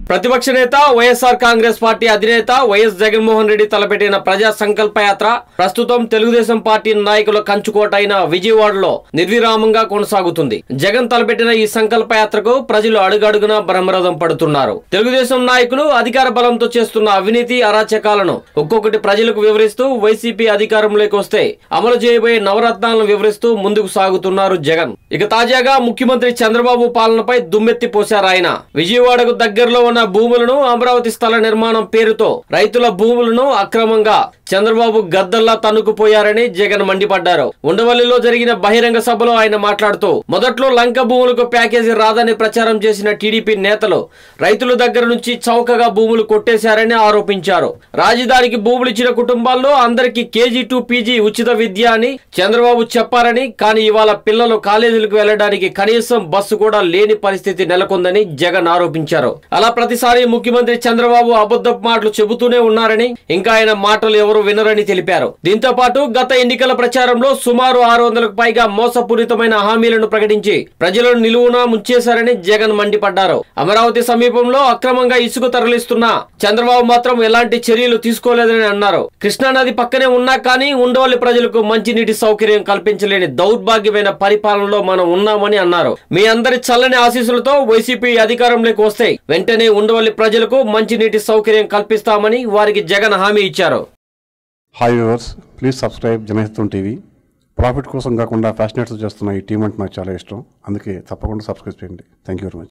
ప్రతిపక్ష నేత వైఎస్ఆర్ కాంగ్రెస్ పార్టీ అధినేత వైఎస్ జగన్మోహన్ రెడ్డి తలపెట్టిన ప్రజా సంకల్ప యాత్ర ప్రస్తుతం తెలుగుదేశం పార్టీ నాయకుల కంచుకోట అయిన విజయవాడలో నిర్విరామంగా కొనసాగుతుంది జగన్ తలపెట్టిన ఈ సంకల్ప యాత్రకు ప్రజలు అడుగడుగునా బ్రహ్మరథం పడుతున్నారు తెలుగుదేశం నాయకులు అధికార బలంతో చేస్తున్న అవినీతి అరాచకాలను ఒక్కొక్కటి ప్రజలకు వివరిస్తూ వైసీపీ అధికారంలోకి వస్తే అమలు చేయబోయే నవరత్నాలను వివరిస్తూ ముందుకు సాగుతున్నారు జగన్ ఇక తాజాగా ముఖ్యమంత్రి చంద్రబాబు పాలనపై దుమ్మెత్తి పోశారు ఆయన విజయవాడకు దగ్గరలో ఉన్న భూములను అమరావతి స్థల నిర్మాణం పేరుతో రైతుల భూములను అక్రమంగా చంద్రబాబు గద్దల్లా తన్నుకుపోయారని జగన్ మండిపడ్డారు ఉండవల్లిలో జరిగిన బహిరంగ సభలో ఆయన మాట్లాడుతూ మొదట్లో లంక భూములకు ప్యాకేజీ రాదని ప్రచారం చేసిన టీడీపీ నేతలు రైతుల దగ్గర నుంచి చౌకగా భూములు కొట్టేశారని ఆరోపించారు రాజధానికి భూములు ఇచ్చిన కుటుంబాల్లో అందరికీ కేజీ టు పీజీ ఉచిత విద్య అని చంద్రబాబు చెప్పారని కానీ ఇవాళ పిల్లలు కాలేజీలకు వెళ్లడానికి కనీసం బస్సు కూడా లేని పరిస్థితి నెలకొందని జగన్ ఆరోపించారు అలా ప్రతిసారి ముఖ్యమంత్రి చంద్రబాబు అబద్ధపు మాటలు చెబుతూనే ఉన్నారని ఇంకా ఆయన మాటలు ఎవరు వినరని తెలిపారు దీంతో పాటు గత ఎన్నికల ప్రచారంలో సుమారు ఆరు వందలకు పైగా మోసపూరితమైన హామీలను ప్రకటించి ప్రజలను నిలువునా ముంచేశారని జగన్ మండిపడ్డారు అమరావతి సమీపంలో అక్రమంగా ఇసుక తరలిస్తున్న చంద్రబాబు మాత్రం ఎలాంటి చర్యలు తీసుకోలేదని అన్నారు కృష్ణానది పక్కనే ఉన్నా కానీ ఉండవల్లి ప్రజలకు మంచినీటి సౌకర్యం కల్పించలేని దౌర్భాగ్యమైన పరిపాలనలో మనం ఉన్నామని అన్నారు మీ అందరి చల్లని ఆశీస్సులతో వైసీపీ అధికారంలోకి వస్తే వెంటనే ఉండవల్లి ప్రజలకు మంచినీటి సౌకర్యం కల్పిస్తామని వారికి జగన్ హామీ ఇచ్చారు hi viewers please subscribe Janahitam TV profit కోసం కాకుండా ఫ్యాషనేట్స్ చేస్తున్న ఈ టీం అంటే నాకు చాలా ఇష్టం అందుకే తప్పకుండా సబ్స్క్రైబ్ చేయండి థ్యాంక్ యూ వెరీ మచ్